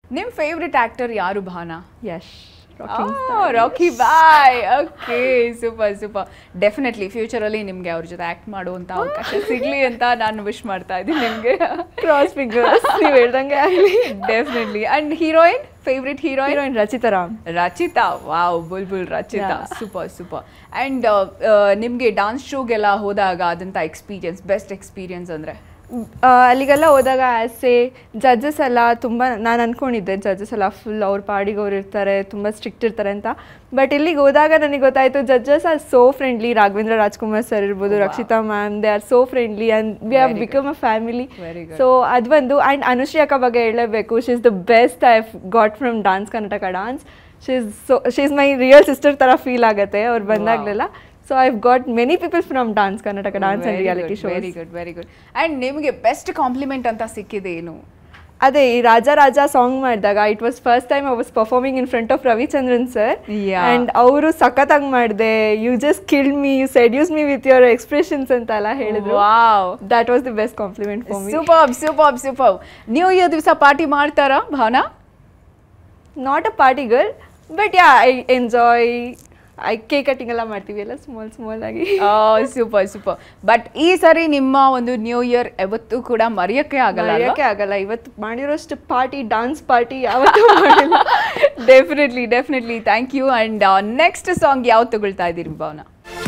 ನಿಮ್ಮ favourite actor ಯಾರು ಭಾನ Yash Rocky boy okay super super definitely ಫ್ಯೂಚರಲ್ಲಿ ನಿಮಗೆ ಅವ್ರ ಜೊತೆ ಆ್ಯಕ್ಟ್ ಮಾಡುವಂಥ ಅವಕಾಶ ಸಿಗಲಿ ಅಂತ ನಾನು ವಿಶ್ ಮಾಡ್ತಾ ಇದ್ದೀನಿ ನಿಮಗೆ ಕ್ರಾಸ್ ಫಿಗರ್ಸ್ ನೀವು ಹೇಳ್ದಂಗೆ ಆಗಲಿ definitely and heroine favourite heroine heroine Rachita Ram Rachita wow Bulbul Rachita Yeah. Super super and ನಿಮಗೆ ಡಾನ್ಸ್ ಶೋಗೆಲ್ಲ ಹೋದಾಗ ಅದಂಥ ಎಕ್ಸ್ಪೀರಿಯನ್ಸ್ ಬೆಸ್ಟ್ ಎಕ್ಸ್ಪೀರಿಯನ್ಸ್ ಅಂದರೆ ಆ, ಅಲ್ಲಿಗೆಲ್ಲ ಹೋದಾಗ ಆ್ಯಸ್ ಎ ಜಡ್ಜಸ್ ಎಲ್ಲ ತುಂಬ ನಾನು ಅಂದ್ಕೊಂಡಿದ್ದೆ ಜಡ್ಜಸ್ ಎಲ್ಲ ಫುಲ್ ಅವ್ರ ಪಾಡಿಗೆ ಅವ್ರು ಇರ್ತಾರೆ ತುಂಬ ಸ್ಟ್ರಿಕ್ಟ್ ಇರ್ತಾರೆ ಅಂತ ಬಟ್ ಇಲ್ಲಿಗೆ ಹೋದಾಗ ನನಗೆ ಗೊತ್ತಾಯಿತು judges are so friendly Raghavendra Rajkumar sir ಇರ್ಬೋದು Wow. Rakshita ma'am they are so friendly and we have Very become a family Very good. So ಅದು ಒಂದು ಆ್ಯಂಡ್ ಅನುಶ್ರೀ ಅಕ್ಕ ಬಗ್ಗೆ ಹೇಳಲೇಬೇಕು she is the best I got from dance Karnataka dance she is so she is my real sister ಥರ feel ಆಗುತ್ತೆ ಅವ್ರು ಬಂದಾಗಲೆಲ್ಲ so I got many people from dance Karnataka dance and reality show very good very good and ನಿಮಗೆ best compliment ಅಂತ ಸಿಕ್ಕಿದೆ ಏನು ಅದೇ ಈ ರಾಜ ರಾಜ ಸಾಂಗ್ ಮಾಡಿದಾಗ it was first time I was performing in front of Ravichandran sir Yeah. And ಅವರು ಸಖತ್ತಾಗಿ ಮಾಡಿದೆ you just kill me you seduce me with your expressions ಅಂತ ಎಲ್ಲ ಹೇಳಿದ್ರು wow that was the best compliment for me super super super new year ದಿವಸ party ಮಾಡ್ತಾರಾ Bhavana not a party girl but yeah I enjoy I cake cutting ಎಲ್ಲ ಮಾಡ್ತೀವಿ ಎಲ್ಲ small small ಆಗಿ super super but ಈ ಸರಿ ನಿಮ್ಮ ಒಂದು ನ್ಯೂ ಇಯರ್ ಯಾವತ್ತೂ ಕೂಡ ಮರೆಯೋಕ್ಕೆ ಆಗಲ್ಲ ಮರೆಯೋಕೆ ಆಗಲ್ಲ ಇವತ್ತು ಮಾಡಿರೋಷ್ಟು ಪಾರ್ಟಿ ಡಾನ್ಸ್ ಪಾರ್ಟಿ ಯಾವತ್ತೂ ಮಾಡಿಲ್ಲ definitely definitely thank you and next song ಯಾವ್ದು ತಗೊಳ್ತಾ ಇದ್ದೀರಿ ಭಾವನಾ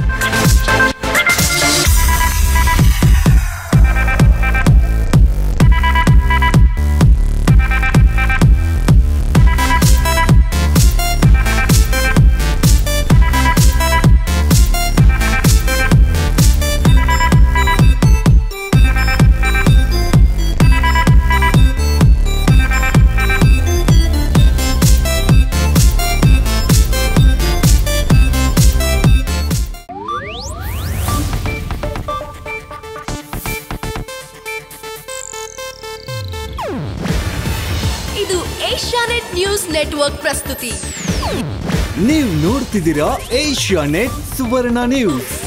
ಇದು ಏಷ್ಯಾನೆಟ್ ನ್ಯೂಸ್ ನೆಟ್ವರ್ಕ್ ಪ್ರಸ್ತುತಿ ನೀವು ನೋಡ್ತಿದ್ದೀರಾ ಏಷ್ಯಾ ನೆಟ್ ಸುವರ್ಣ ನ್ಯೂಸ್